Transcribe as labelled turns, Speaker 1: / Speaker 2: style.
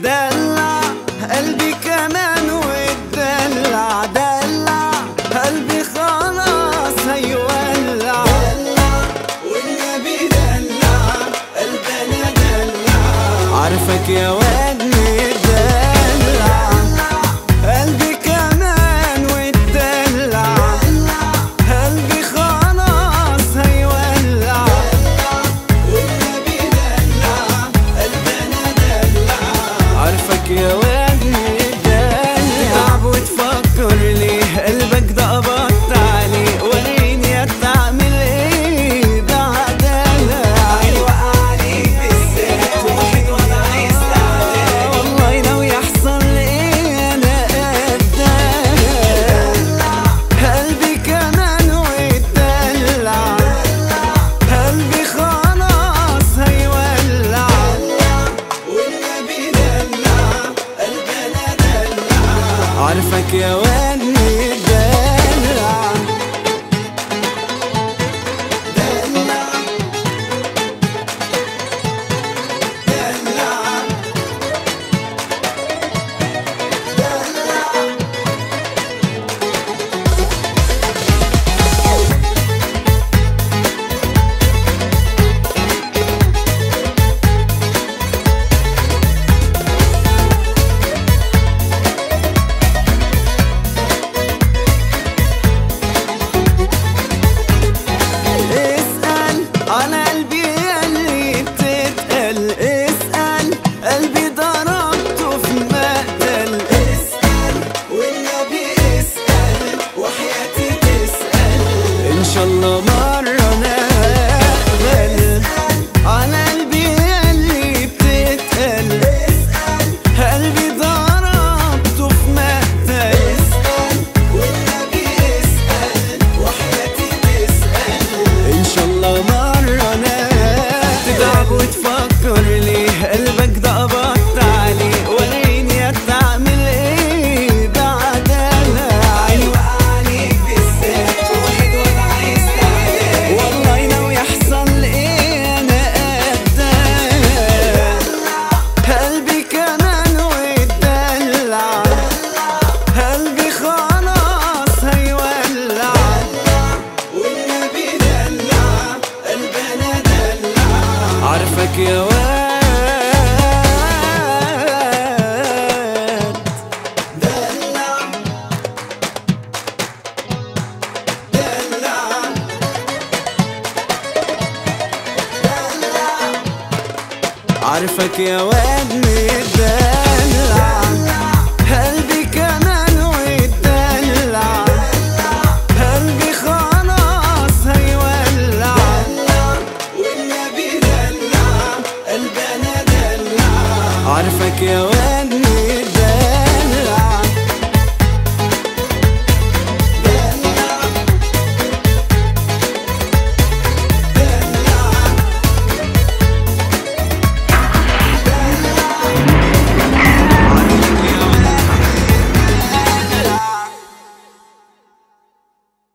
Speaker 1: دلع قلبي كمان واتدلع دلع قلبي خلاص هيولع دلع والنبي دلع قلبنا دلع عارفك يا واد مدلع قلبي كمان واتدلع قلبي خلاص هيولع والنبي دلع قلبنا دلع عارفك يا واد مدلع وتفكر ليه قلبك ده قبضت عليه وريني تعمل ايه بعدها ايوه عليك بالذات واحد وانا عايز والله لو يحصل ايه انا قدها قلبي كمان واتدلع قلبي خلاص هيولع والنبي دلع قلبنا دلع عارفك يا واد مدلع دلع دلع اسأل عن قلبي اللي بتتقل اسأل قلبي ضربته في مقتل اسأل والنبي اسأل وحياتي تسأل ان شاء الله مرة نقبل عن قلبي اللي بتتقل اسأل قلبي ضربته في مقتل اسأل والنبي اسأل وحياتي تسأل ان شاء الله مرة ناس تتعب وتفكر ليه قلبك ده قبضت عليه وريني تعمل ايه بعدها ايوه عليك بالذات واحد وانا عايز تعمل والله لو يحصل ايه انا قدها قلبي كمان واتدلع قلبي خلاص هيولع والنبي دلع قلبنا دلع عارفك يا واد دلع دلع عارفك يا واد مدلع قلبي كمان واتدلع قلبي خلاص هيولع والنبي دلع قلبنا دلع عارفك يا واد